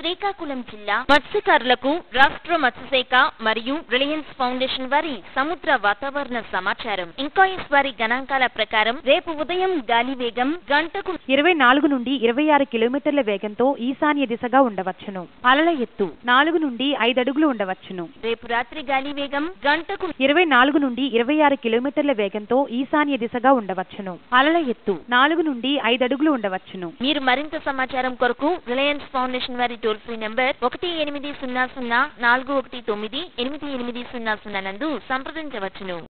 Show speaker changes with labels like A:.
A: శ్రీకాకుళం జిల్లా మత్స్యకారులకు రాష్ట్ర మత్స్యశాఖ మరియు రిలయన్స్ ఫౌండేషన్ వారి సముద్ర వాతావరణ సమాచారం ఇంకాయిస్ వారి గణాంకాల ప్రకారం రేపు ఉదయం గాలి వేగం గంటకు
B: ఇరవై నాలుగు నుండి ఇరవై ఆరు కిలోమీటర్ల వేగంతో ఈశాన్య దిశగా ఉండవచ్చును
A: అలల ఎత్తు
B: నాలుగు నుండి ఐదు అడుగులు ఉండవచ్చును
A: రేపు రాత్రి గాలి వేగం గంటకు
B: ఇరవై నాలుగు నుండి ఇరవై ఆరు కిలోమీటర్ల వేగంతో ఈశాన్య దిశగా ఉండవచ్చును
A: అలల ఎత్తు
B: నాలుగు నుండి ఐదు అడుగులు ఉండవచ్చును
A: మీరు మరింత సమాచారం కొరకు రిలయన్స్ ఫౌండేషన్ వారి టోల్ ఫ్రీ నెంబర్ ఒకటి ఎనిమిది సున్నా సున్నా నాలుగు ఒకటి తొమ్మిది ఎనిమిది ఎనిమిది సున్నా సున్నా నందు సంప్రదించవచ్చును